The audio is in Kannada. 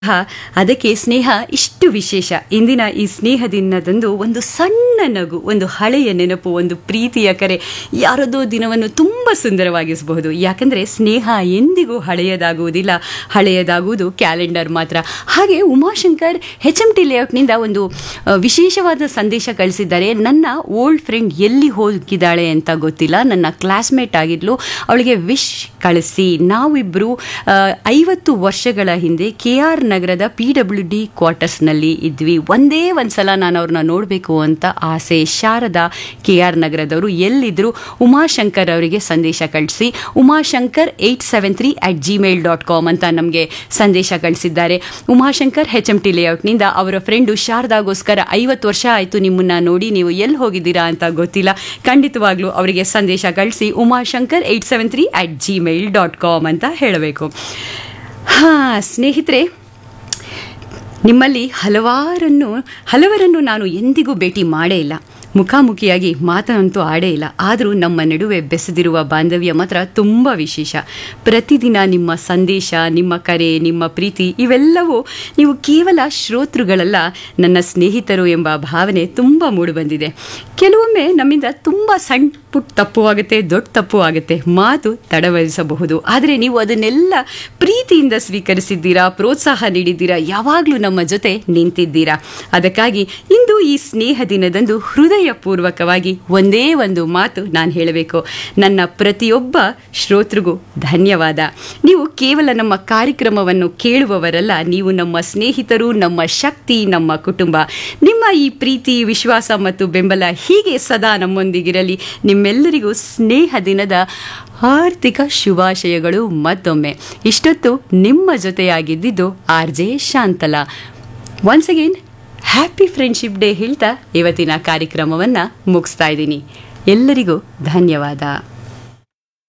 ಹಾ ಅದಕ್ಕೆ ಸ್ನೇಹ ಇಷ್ಟು ವಿಶೇಷ ಇಂದಿನ ಈ ಸ್ನೇಹ ದಿನದಂದು ಒಂದು ಸಣ್ಣ ನಗು ಒಂದು ಹಳೆಯ ನೆನಪು ಒಂದು ಪ್ರೀತಿಯ ಕರೆ ಯಾರದೋ ದಿನವನ್ನು ತುಂಬ ಸುಂದರವಾಗಿಸಬಹುದು ಯಾಕಂದ್ರೆ ಸ್ನೇಹ ಎಂದಿಗೂ ಹಳೆಯದಾಗುವುದಿಲ್ಲ ಹಳೆಯದಾಗುವುದು ಕ್ಯಾಲೆಂಡರ್ ಮಾತ್ರ ಹಾಗೆ ಉಮಾಶಂಕರ್ ಹೆಚ್ ಎಂ ಟಿ ಲೇಔಟ್ನಿಂದ ಒಂದು ಆ, ವಿಶೇಷವಾದ ಸಂದೇಶ ಕಳಿಸಿದ್ದಾರೆ ನನ್ನ ಓಲ್ಡ್ ಫ್ರೆಂಡ್ ಎಲ್ಲಿ ಹೋಗಿದ್ದಾಳೆ ಅಂತ ಗೊತ್ತಿಲ್ಲ ನನ್ನ ಕ್ಲಾಸ್ಮೇಟ್ ಆಗಿದ್ಲು ಅವಳಿಗೆ ವಿಶ್ ಕಳಿಸಿ ನಾವಿಬ್ಬರು ಐವತ್ತು ವರ್ಷಗಳ ಹಿಂದೆ ಕೆ ಆರ್ ನಗರದ ಪಿ ಡಬ್ಲ್ಯೂ ಡಿ ಕ್ವಾರ್ಟರ್ಸ್ನಲ್ಲಿ ಇದ್ವಿ ಒಂದೇ ಒಂದ್ಸಲ ನಾನು ಅವ್ರನ್ನ ನೋಡಬೇಕು ಅಂತ ಆಸೆ ಶಾರದಾ ಕೆ ಆರ್ ನಗರದವರು ಎಲ್ಲಿದ್ರು ಉಮಾಶಂಕರ್ ಅವರಿಗೆ ಸಂದೇಶ ಕಳಿಸಿ Umashankar eight seven three at Gmail dot com ಅಂತ ನಮಗೆ ಸಂದೇಶ ಕಳಿಸಿದ್ದಾರೆ ಉಮಾಶಂಕರ್ ಹೆಚ್ ಎಂ ಟಿ ಲೇಔಟ್ನಿಂದ ಅವರ ಫ್ರೆಂಡು ಶಾರದಾಗೋಸ್ಕರ ಐವತ್ತು ವರ್ಷ ಆಯಿತು ನಿಮ್ಮನ್ನ ನೋಡಿ ನೀವು ಎಲ್ಲಿ ಹೋಗಿದ್ದೀರಾ ಅಂತ ಗೊತ್ತಿಲ್ಲ ಖಂಡಿತವಾಗ್ಲೂ ಅವರಿಗೆ ಸಂದೇಶ ಕಳಿಸಿ Umashankar eight seven three at Gmail dot com ಅಂತ ಹೇಳಬೇಕು ಹಾಂ ಸ್ನೇಹಿತರೆ ನಿಮ್ಮಲ್ಲಿ ಹಲವಾರನ್ನು ಹಲವರನ್ನು ನಾನು ಎಂದಿಗೂ ಭೇಟಿ ಮಾಡೇ ಇಲ್ಲ ಮುಖಾಮುಖಿಯಾಗಿ ಮಾತನಂತೂ ಆಡೇ ಇಲ್ಲ ಆದರೂ ನಮ್ಮ ನಡುವೆ ಬೆಸೆದಿರುವ ಬಾಂಧವ್ಯ ಮಾತ್ರ ತುಂಬ ವಿಶೇಷ ಪ್ರತಿದಿನ ನಿಮ್ಮ ಸಂದೇಶ ನಿಮ್ಮ ಕರೆ ನಿಮ್ಮ ಪ್ರೀತಿ ಇವೆಲ್ಲವೂ ನೀವು ಕೇವಲ ಶ್ರೋತೃಗಳಲ್ಲ ನನ್ನ ಸ್ನೇಹಿತರು ಎಂಬ ಭಾವನೆ ತುಂಬ ಮೂಡಿಬಂದಿದೆ ಕೆಲವೊಮ್ಮೆ ನಮ್ಮಿಂದ ತುಂಬ ಸಣ್ಣ ಪುಟ್ಟ ತಪ್ಪು ಆಗುತ್ತೆ ದೊಡ್ಡ ತಪ್ಪು ಆಗುತ್ತೆ ಮಾತು ತಡವರಿಸಬಹುದು ಆದರೆ ನೀವು ಅದನ್ನೆಲ್ಲ ಪ್ರೀತಿಯಿಂದ ಸ್ವೀಕರಿಸಿದ್ದೀರಾ ಪ್ರೋತ್ಸಾಹ ನೀಡಿದ್ದೀರಾ ಯಾವಾಗಲೂ ನಮ್ಮ ಜೊತೆ ನಿಂತಿದ್ದೀರಾ ಅದಕ್ಕಾಗಿ ಇಂದು ಈ ಸ್ನೇಹ ದಿನದಂದು ಹೃದಯಪೂರ್ವಕವಾಗಿ ಒಂದೇ ಒಂದು ಮಾತು ನಾನು ಹೇಳಬೇಕು ನನ್ನ ಪ್ರತಿಯೊಬ್ಬ ಶ್ರೋತೃಗೂ ಧನ್ಯವಾದ ನೀವು ಕೇವಲ ನಮ್ಮ ಕಾರ್ಯಕ್ರಮವನ್ನು ಕೇಳುವವರಲ್ಲ ನೀವು ನಮ್ಮ ಸ್ನೇಹಿತರು ನಮ್ಮ ಶಕ್ತಿ ನಮ್ಮ ಕುಟುಂಬ ನಿಮ್ಮ ಈ ಪ್ರೀತಿ ವಿಶ್ವಾಸ ಮತ್ತು ಬೆಂಬಲ ಹೀಗೆ ಸದಾ ನಮ್ಮೊಂದಿಗಿರಲಿ ನಿಮ್ಮೆಲ್ಲರಿಗೂ ಸ್ನೇಹ ದಿನದ ಆರ್ಥಿಕ ಶುಭಾಶಯಗಳು ಮತ್ತೊಮ್ಮೆ ಇಷ್ಟೊತ್ತು ನಿಮ್ಮ ಜೊತೆಯಾಗಿದ್ದಿದ್ದು R J Shantala once again happy friendship day ಹೇಳ್ತಾ ಇವತ್ತಿನ ಕಾರ್ಯಕ್ರಮವನ್ನು ಮುಗಿಸ್ತಾ ಇದ್ದೀನಿ ಎಲ್ಲರಿಗೂ ಧನ್ಯವಾದ